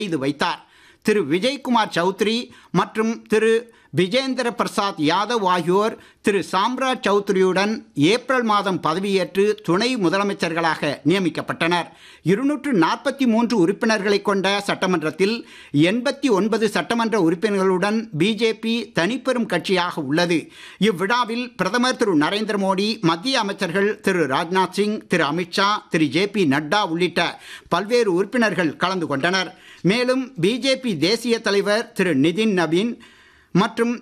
செய்து வைத்தார் திரு விஜய்குமார் சௌத்ரி மற்றும் திரு விஜேந்திர பிரசாத் யாதவ் ஆகியோர் திரு சாம்ராஜ் சௌத்ரியுடன் ஏப்ரல் மாதம் பதவியேற்று துணை முதலமைச்சர்களாக நியமிக்கப்பட்டனர் இருநூற்று நாற்பத்தி மூன்று உறுப்பினர்களை கொண்ட சட்டமன்றத்தில் எண்பத்தி ஒன்பது சட்டமன்ற உறுப்பினர்களுடன் பிஜேபி தனிப்பெரும் கட்சியாக உள்ளது இவ்விழாவில் பிரதமர் திரு நரேந்திர மோடி மத்திய அமைச்சர்கள் திரு ராஜ்நாத் சிங் திரு அமித்ஷா திரு ஜே பி நட்டா உள்ளிட்ட பல்வேறு உறுப்பினர்கள் கலந்து கொண்டனர் மேலும் பிஜேபி தேசிய தலைவர் திரு நிதின் நவீன் மற்றும்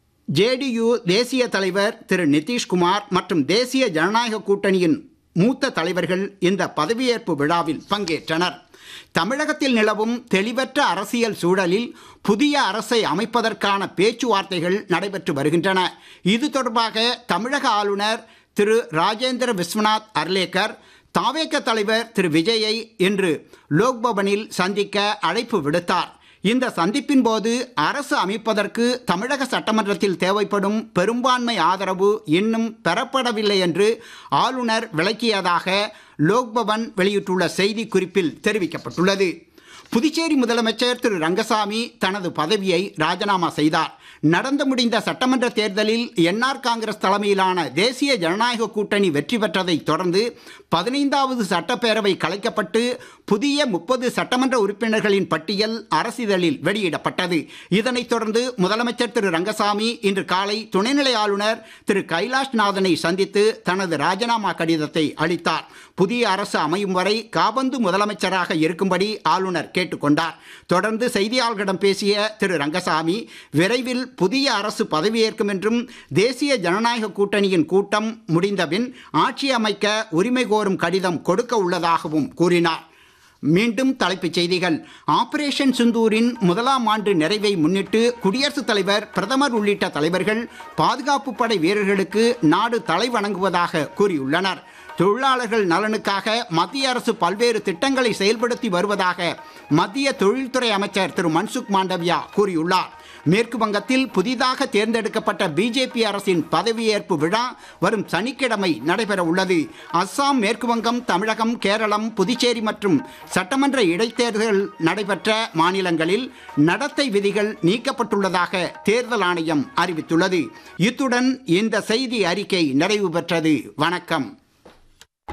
ஜேடியு தேசிய தலைவர் திரு நிதிஷ்குமார் மற்றும் தேசிய ஜனநாயக கூட்டணியின் மூத்த தலைவர்கள் இந்த பதவியேற்பு விழாவில் பங்கேற்றனர் தமிழகத்தில் நிலவும் தெளிவற்ற அரசியல் சூழலில் புதிய அரசை அமைப்பதற்கான பேச்சுவார்த்தைகள் நடைபெற்று வருகின்றன இது தொடர்பாக தமிழக ஆளுநர் திரு ராஜேந்திர விஸ்வநாத் அர்லேக்கர் தாவேக்க தலைவர் திரு விஜயை இன்று லோக்பவனில் சந்திக்க அழைப்பு விடுத்தார் இந்த சந்திப்பின் போது அரசு அமைப்பதற்கு தமிழக சட்டமன்றத்தில் தேவைப்படும் பெரும்பான்மை ஆதரவு இன்னும் பெறப்படவில்லை என்று ஆளுநர் விளக்கியதாக லோக்பவன் வெளியிட்டுள்ள செய்தி குறிப்பில் தெரிவிக்கப்பட்டுள்ளது புதுச்சேரி முதலமைச்சர் திரு ரங்கசாமி தனது பதவியை ராஜினாமா செய்தார் நடந்து முடிந்த சட்டமன்ற தேர்தலில் என்ஆர் காங்கிரஸ் தலைமையிலான தேசிய ஜனநாயக கூட்டணி வெற்றி பெற்றதை தொடர்ந்து பதினைந்தாவது சட்டப்பேரவை கலைக்கப்பட்டு புதிய முப்பது சட்டமன்ற உறுப்பினர்களின் பட்டியல் அரசிதழில் வெளியிடப்பட்டது இதனைத் தொடர்ந்து முதலமைச்சர் திரு ரங்கசாமி இன்று காலை துணைநிலை ஆளுநர் திரு கைலாஷ் நாதனை சந்தித்து தனது ராஜினாமா கடிதத்தை அளித்தார் புதிய அரசு அமையும் வரை காபந்து முதலமைச்சராக இருக்கும்படி ஆளுநர் கேட்டுக்கொண்டார் தொடர்ந்து செய்தியாளர்களிடம் பேசிய திரு ரங்கசாமி விரைவில் புதிய அரசு பதவியேற்கும் என்றும் தேசிய ஜனநாயக கூட்டணியின் கூட்டம் முடிந்தபின் ஆட்சி அமைக்க உரிமை கோரும் கடிதம் கொடுக்க உள்ளதாகவும் கூறினார் மீண்டும் தலைப்புச் செய்திகள் ஆபரேஷன் சிந்தூரின் முதலாம் ஆண்டு நிறைவை முன்னிட்டு குடியரசுத் தலைவர் பிரதமர் உள்ளிட்ட தலைவர்கள் பாதுகாப்பு படை வீரர்களுக்கு நாடு தலை வணங்குவதாக கூறியுள்ளனர் தொழிலாளர்கள் நலனுக்காக மத்திய அரசு பல்வேறு திட்டங்களை செயல்படுத்தி வருவதாக மத்திய தொழில்துறை அமைச்சர் திரு மன்சுக் மாண்டவியா கூறியுள்ளார் மேற்கு வங்கத்தில் புதிதாக தேர்ந்தெடுக்கப்பட்ட பிஜேபி அரசின் பதவியேற்பு விழா வரும் சனிக்கிழமை நடைபெற உள்ளது அஸ்ஸாம் மேற்கு வங்கம் தமிழகம் கேரளம் புதுச்சேரி மற்றும் சட்டமன்ற இடைத்தேர்தல் நடைபெற்ற மாநிலங்களில் நடத்தை விதிகள் நீக்கப்பட்டுள்ளதாக தேர்தல் ஆணையம் அறிவித்துள்ளது இத்துடன் இந்த செய்தி அறிக்கை நிறைவு பெற்றது வணக்கம்